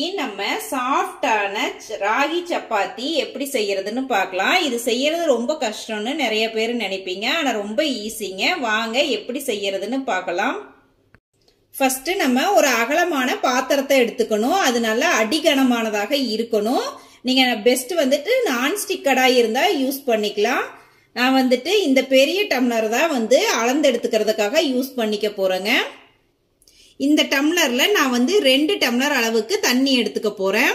நம்ம சாஃப்டான ராகி சப்பாத்தி எப்படி செய்யறதுன்னு பார்க்கலாம் இது செய்யறது ரொம்ப கஷ்டம்னு நிறைய பேர் நினைப்பீங்க ஆனா ரொம்ப ஈஸிங்க வாங்க எப்படி செய்யறதுன்னு பார்க்கலாம் ஃபர்ஸ்ட் நம்ம ஒரு அகலமான பாத்திரத்தை எடுத்துக்கணும் அது நல்லா அடிகனமானதாக இருக்கணும் நீங்க பெஸ்ட் வந்துட்டு நான்ஸ்டிக் கடாய் இருந்தா யூஸ் பண்ணிக்கலாம் நான் வந்துட்டு இந்த பெரிய டம்ளர் தான் வந்து அளந்து எடுத்துக்கிறதுக்காக யூஸ் பண்ணிக்க போறேங்க இந்த டம்ளர்ல நான் வந்து ரெண்டு டம்ளர் அளவுக்கு தண்ணி எடுத்துக்க போறேன்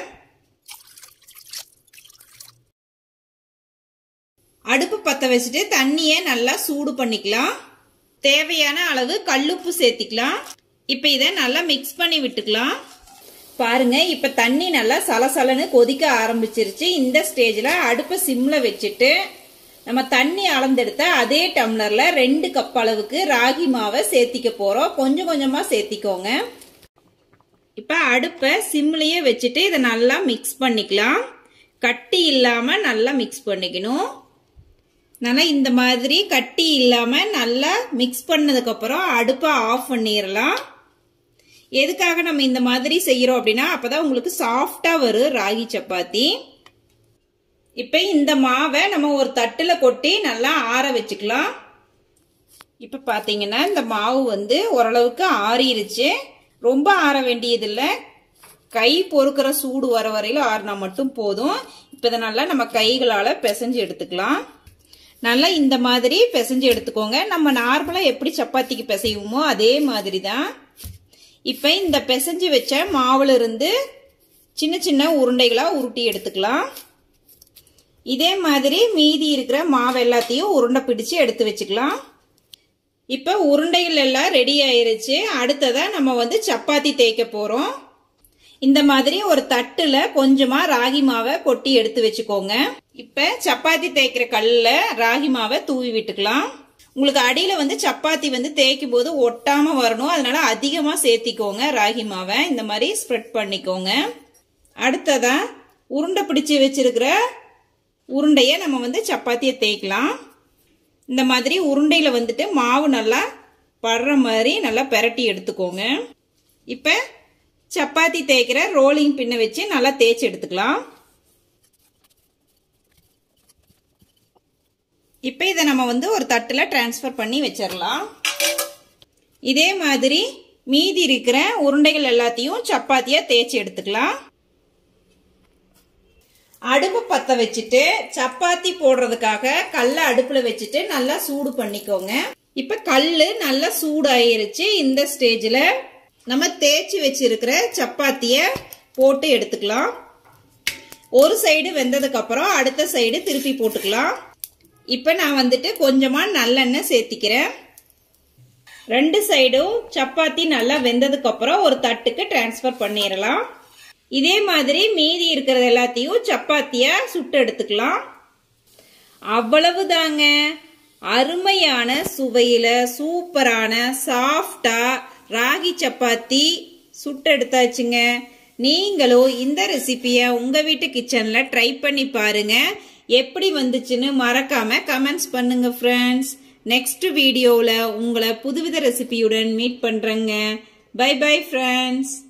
அடுப்பு பத்த வச்சுட்டு தண்ணியை நல்லா சூடு பண்ணிக்கலாம் தேவையான அளவு கல்லுப்பு சேர்த்திக்கலாம் இப்போ இதை நல்லா மிக்ஸ் பண்ணி விட்டுக்கலாம் பாருங்க இப்ப தண்ணி நல்லா சலசலன்னு கொதிக்க ஆரம்பிச்சிருச்சு இந்த ஸ்டேஜ்ல அடுப்பை சிம்ல வச்சுட்டு நம்ம தண்ணி அளந்தெடுத்த அதே டம்ளர்ல ரெண்டு கப் அளவுக்கு ராகி மாவை சேர்த்திக்க போறோம் கொஞ்சம் கொஞ்சமா சேர்த்திக்கோங்க இப்ப அடுப்பை சிம்லயே வச்சுட்டு இதை நல்லா மிக்ஸ் பண்ணிக்கலாம் கட்டி இல்லாம நல்லா மிக்ஸ் பண்ணிக்கணும் நல்லா இந்த மாதிரி கட்டி இல்லாம நல்லா மிக்ஸ் பண்ணதுக்கு அப்புறம் அடுப்பை ஆஃப் பண்ணிடலாம் எதுக்காக நம்ம இந்த மாதிரி செய்யறோம் அப்படின்னா அப்பதான் உங்களுக்கு சாஃப்டா வரும் ராகி சப்பாத்தி இப்ப இந்த மாவை நம்ம ஒரு தட்டுல கொட்டி நல்லா ஆற வச்சுக்கலாம் இப்ப பாத்தீங்கன்னா இந்த மாவு வந்து ஓரளவுக்கு ஆறிருச்சு ரொம்ப ஆற வேண்டியதில்ல கை பொறுக்கிற சூடு வர வரையில ஆறினா மட்டும் போதும் இப்ப இதை நல்லா நம்ம கைகளால பிசைஞ்சு எடுத்துக்கலாம் நல்லா இந்த மாதிரி பிசைஞ்சு எடுத்துக்கோங்க நம்ம நார்மலா எப்படி சப்பாத்திக்கு பிசைவோமோ அதே மாதிரி தான் இப்போ இந்த பிசைஞ்சு வச்ச மாவுல இருந்து சின்ன சின்ன உருண்டைகளா உருட்டி எடுத்துக்கலாம் இதே மாதிரி மீதி இருக்கிற மாவு எல்லாத்தையும் உருண்டை பிடிச்சு எடுத்து வச்சுக்கலாம் இப்போ உருண்டைகள் எல்லாம் ரெடி ஆயிருச்சு அடுத்ததா நம்ம வந்து சப்பாத்தி தேய்க்க போறோம் இந்த மாதிரி ஒரு தட்டுல கொஞ்சமா ராகி மாவை கொட்டி எடுத்து வச்சுக்கோங்க இப்ப சப்பாத்தி தேய்க்கிற கல்ல ராகி மாவை தூவி விட்டுக்கலாம் உங்களுக்கு அடியில வந்து சப்பாத்தி வந்து தேய்க்கும் போது ஒட்டாம வரணும் அதனால அதிகமா சேர்த்திக்கோங்க ராகி மாவை இந்த மாதிரி ஸ்ப்ரெட் பண்ணிக்கோங்க அடுத்ததா உருண்டை பிடிச்சு வச்சிருக்கிற உருண்டைய நம்ம வந்து சப்பாத்தியை தேய்க்கலாம் இந்த மாதிரி உருண்டையில வந்துட்டு மாவு நல்லா படுற மாதிரி நல்லா பெரட்டி எடுத்துக்கோங்க இப்ப சப்பாத்தி தேய்க்கிற ரோலிங் பின்ன வச்சு நல்லா தேய்ச்சி எடுத்துக்கலாம் இப்போ இதை நம்ம வந்து ஒரு தட்டில் டிரான்ஸ்ஃபர் பண்ணி வச்சிடலாம் இதே மாதிரி மீதி இருக்கிற உருண்டைகள் எல்லாத்தையும் சப்பாத்தியாக தேய்ச்சி எடுத்துக்கலாம் அடுப்பு பற்ற வச்சுட்டு சப்பாத்தி போடுறதுக்காக கல்லை அடுப்பில் வச்சுட்டு நல்லா சூடு பண்ணிக்கோங்க இப்போ கல் நல்லா சூடாயிருச்சு இந்த ஸ்டேஜில் நம்ம தேய்ச்சி வச்சிருக்கிற சப்பாத்திய போட்டு எடுத்துக்கலாம் ஒரு சைடு வெந்ததுக்கு அப்புறம் அடுத்த சைடு திருப்பி போட்டுக்கலாம் இப்போ நான் வந்துட்டு கொஞ்சமா நல்லெண்ணெய் சேர்த்திக்கிறேன் ரெண்டு சைடும் சப்பாத்தி நல்லா வெந்ததுக்கு அப்புறம் ஒரு தட்டுக்கு டிரான்ஸ்ஃபர் பண்ணிடலாம் இதே மாதிரி மீதி இருக்கிறது எல்லாத்தையும் சப்பாத்தியா சுட்டு எடுத்துக்கலாம் அவ்வளவுதாங்க அருமையான சுவையில சூப்பரான சாஃப்டா ராகி சப்பாத்தி சுட்டு எடுத்தாச்சுங்க நீங்களும் இந்த ரெசிபியை உங்க வீட்டு கிச்சன்ல ட்ரை பண்ணி பாருங்க எப்படி வந்துச்சுன்னு மறக்காம கமெண்ட்ஸ் பண்ணுங்க ஃப்ரெண்ட்ஸ் நெக்ஸ்ட் வீடியோவில் உங்களை புதுவித ரெசிபியுடன் மீட் பண்ணுறேங்க பை பை ஃப்ரெண்ட்ஸ்